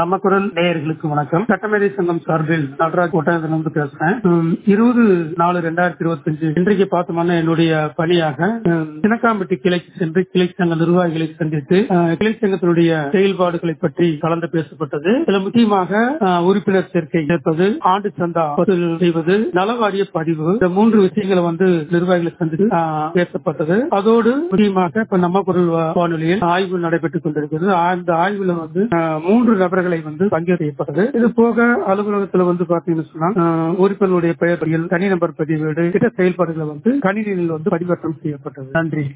நம்ம குரல் நேயர்களுக்கு வணக்கம் சட்டமேதை சங்கம் சார்பில் நடராஜ் ஒட்டகத்திலிருந்து பேசுறேன் உம், இருபது நாலு ரெண்டாயிரத்தி இருபத்தஞ்சு இன்றைக்கு பார்த்தோம்னா என்னுடைய பணியாக உம், சினக்காம்பட்டி கிளைக்கு சென்று கிளை சங்க நிர்வாகிகளை சந்தித்து அஹ், கிளை சங்கத்தினுடைய செயல்பாடுகளை பற்றி கலந்து பேசப்பட்டது இதுல முக்கியமாக அஹ், உறுப்பினர் சேர்க்கை சேர்ப்பது ஆண்டு சந்தா வசூல் செய்வது நலவாரிய பதிவு இந்த மூன்று விஷயங்களை வந்து நிர்வாகிகளை சந்தித்து அஹ், பேசப்பட்டது அதோடு முக்கியமாக இப்ப நம்ம குரல் வா- வானொலியில் ஆய்வு நடைபெற்றுக் கொண்டிருக்கிறது அந்த ஆய்வுல வந்து அஹ், மூன்று நபர்களை வந்து பங்கேற்க செய்யப்பட்டது இது போக அலுவலகத்துல வந்து பாத்தீங்கன்னு சொன்னா அஹ், உறுப்பினருடைய பெயர் பட்டியல் தனிநபர் பதிவேடு திட்ட செயல்பாடுகளை வந்து கணினியில் வந்து பதிவேற்றம் செய்யப்பட்டது நன்றி